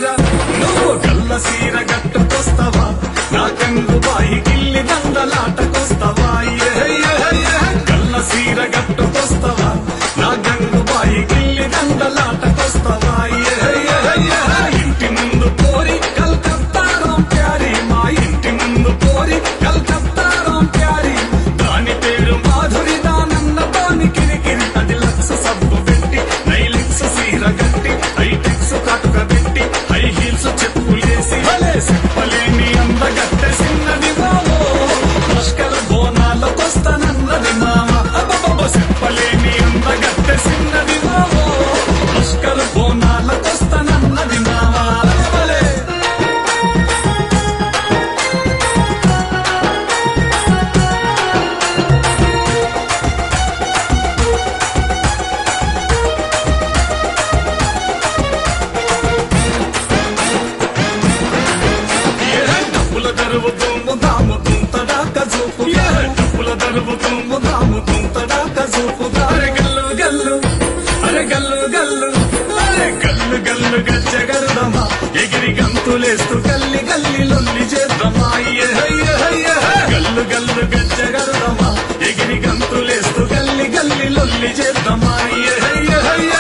నువ్వు గల్ల సీర గట్టుకొస్తావా నా గంగు బాయి గిల్లి దండలాటకొస్తావా ఏ, ఏ, ఏ, గల్ల సీర గట్టుకొస్తావా నా గంగు బాయి గిల్లి దండలాటకొస్తావా ఏ, ఏ, ఏ, ఇంటి ముందు పోరి కల్కత్తారం ప్యారి మా ఇంటి ముందు పోరి కల్కత్తారం ప్యారి దాని పేరు మాధురి దానన్న దాని కిరికిరి అది లక్ష సబ్బు పెట్టి నైలిక్స్ సీర గట్టి హైటెక్స్ కాటుక పెట్టి హై హీల్స్ చెప్పులేసి భలే చెప్పలేని అందగట్టె సిన్నది బావో పుష్కర బోనాలకొస్తానన్నది మామ అబ్బబ్బబ్బ చెప్పలేని అందగట్టె సిన్నది బావో పుష్కర బోనాలకొస్తానన్నది మామ భలే ఏ డబ్బుల దరువు దుమ్ము దాము తుంతడాక చూపు ఏ డబ్బుల దరువు దుమ్ము దాము తుంతడాక చూపు అరే గల్లు గల్లు అరే గల్లు గల్లు అరే గల్లు గల్లు గజ్జగరుదమా ఎగిరి గంతులేస్తూ గల్లి గల్లి లొల్లి చేద్దామా అయ్యే అయ్యే అయ్యే గల్లు గల్లు గజ్జగరుదమా ఎగిరి గంతులేస్తూ గల్లి గల్లి లొల్లి చేద్దామా అయ్యే అయ్యే అయ్యే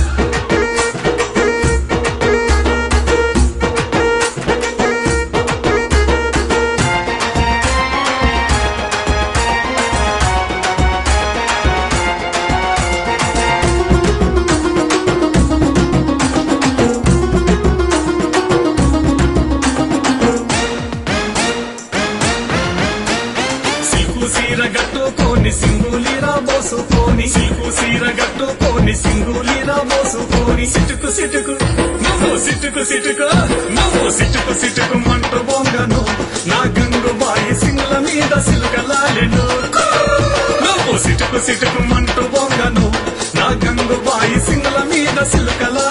సిల్కు సీర గట్టుకోని సింగులీరా మోసుకొని సిల్కు సీర గట్టుకోని సింగులీరా మోసుకొని సిటుకు సిటుకు నువ్వు సిటుకు సిటుకు నువ్వు సిటుకు సిటుకు మంటు బొంగను నా గంగు బాయి సింగుల మీద సిలుకలాలెను నువ్వు సిటుకు సిటుకు మంటు బొంగను నా గంగు బాయి సింగుల మీద సిలుకలా